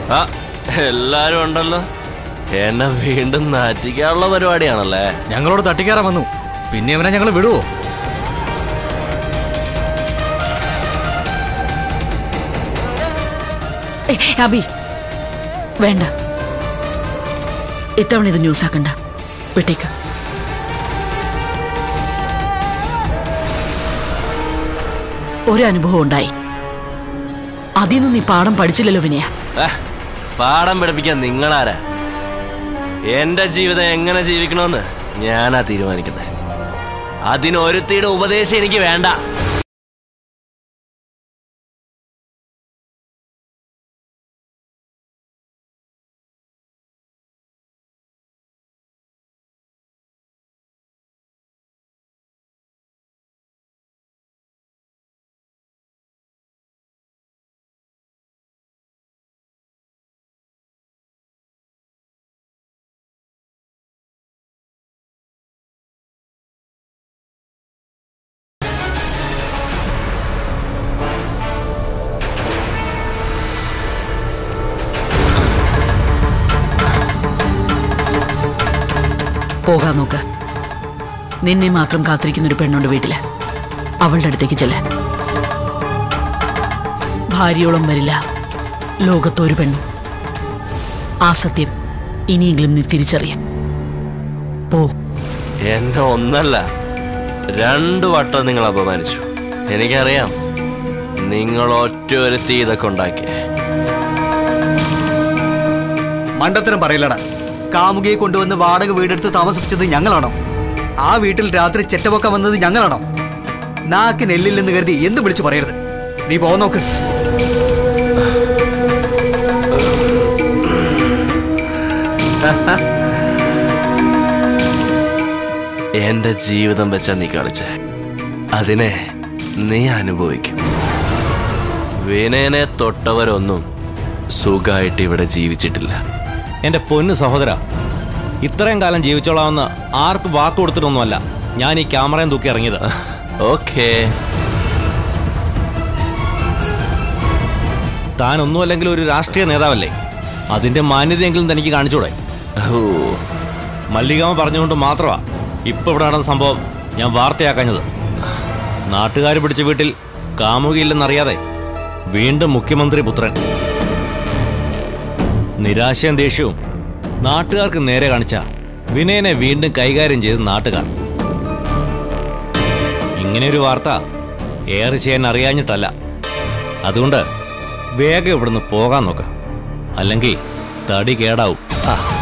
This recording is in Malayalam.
ആ എല്ലാരും ഉണ്ടല്ലോ എന്നെ വീണ്ടും നാറ്റിക്കാനുള്ള പരിപാടിയാണല്ലേ ഞങ്ങളോട് തട്ടിക്കയറാൻ വന്നു പിന്നെ അവനെ ഞങ്ങൾ വിടുവോ ഏയ്, അബി വേണ്ട ഇത്തവണ ഇത് ന്യൂസ് ആക്കണ്ട വിട്ടേക്ക് ഒരു അനുഭവം ഉണ്ടായി അതിൽ നിന്ന് നീ പാഠം പഠിച്ചില്ലല്ലോ വിനയ ഏ, പാഠം പഠിപ്പിക്കാൻ നിങ്ങളാരാ എന്റെ ജീവിതം എങ്ങനെ ജീവിക്കണമെന്ന് ഞാനാ തീരുമാനിക്കുന്നത് അതിനൊരുത്തിയുടെ ഉപദേശം എനിക്ക് വേണ്ട പോകാൻ നോക്ക് നിന്നെ മാത്രം കാത്തിരിക്കുന്ന ഒരു പെണ്ണുണ്ട് വീട്ടില് അവളുടെ അടുത്തേക്ക് ചെല്ല ഭാര്യയോളം വരില്ല ലോകത്തൊരു പെണ്ണും ആ സത്യം ഇനിയെങ്കിലും നീ തിരിച്ചറിയാം പോ എന്നെ ഒന്നല്ല രണ്ടു വട്ടം നിങ്ങൾ അപമാനിച്ചു എനിക്കറിയാം നിങ്ങൾ ഒറ്റ ഒരുത്തി ഇതൊക്കെ ഉണ്ടാക്കിയേ മണ്ടത്തരം പറയില്ലടാ കാമുകിയെ കൊണ്ടുവന്ന് വാടക വീടെടുത്ത് താമസിപ്പിച്ചത് ഞങ്ങളാണോ ആ വീട്ടിൽ രാത്രി ചെറ്റപൊക്കം വന്നത് ഞങ്ങളാണോ നാക്ക് നെല്ലില്ലെന്ന് കരുതി എന്ത് വിളിച്ചു പറയരുത് നീ പോ നോക്ക് എന്റെ ജീവിതം വെച്ചാ നീ കളിച്ചേ അതിനെ നീ അനുഭവിക്കും വിനയനെ തൊട്ടവരൊന്നും സുഖമായിട്ട് ഇവിടെ ജീവിച്ചിട്ടില്ല എന്റെ പൊന്നു സഹോദര ഇത്രയും കാലം ജീവിച്ചോളാമെന്ന് ആർക്ക് വാക്ക് കൊടുത്തിട്ടൊന്നുമല്ല ഞാൻ ഈ ക്യാമറയും തൂക്കി ഇറങ്ങിയത് ഓക്കേ താൻ ഒന്നുമല്ലെങ്കിൽ ഒരു രാഷ്ട്രീയ നേതാവല്ലേ അതിന്റെ മാന്യതയെങ്കിലും തനിക്ക് കാണിച്ചൂടെ ഓ മല്ലികാമ പറഞ്ഞുകൊണ്ട് മാത്രമാ ഇപ്പൊ ഇവിടെ നടന്ന സംഭവം ഞാൻ വാർത്തയാക്കഞ്ഞത് നാട്ടുകാർ പിടിച്ച വീട്ടിൽ കാമുകയില്ലെന്നറിയാതെ വീണ്ടും മുഖ്യമന്ത്രി പുത്രൻ നിരാശയും ദേഷ്യവും നാട്ടുകാർക്ക് നേരെ കാണിച്ച വിനയനെ വീണ്ടും കൈകാര്യം ചെയ്ത് നാട്ടുകാർ ഇങ്ങനെയൊരു വാർത്ത ഏറെ ചെയ്യാൻ അറിയാഞ്ഞിട്ടല്ല അതുകൊണ്ട് വേഗം ഇവിടുന്ന് പോകാൻ നോക്ക അല്ലെങ്കിൽ തടി കേടാവും ആ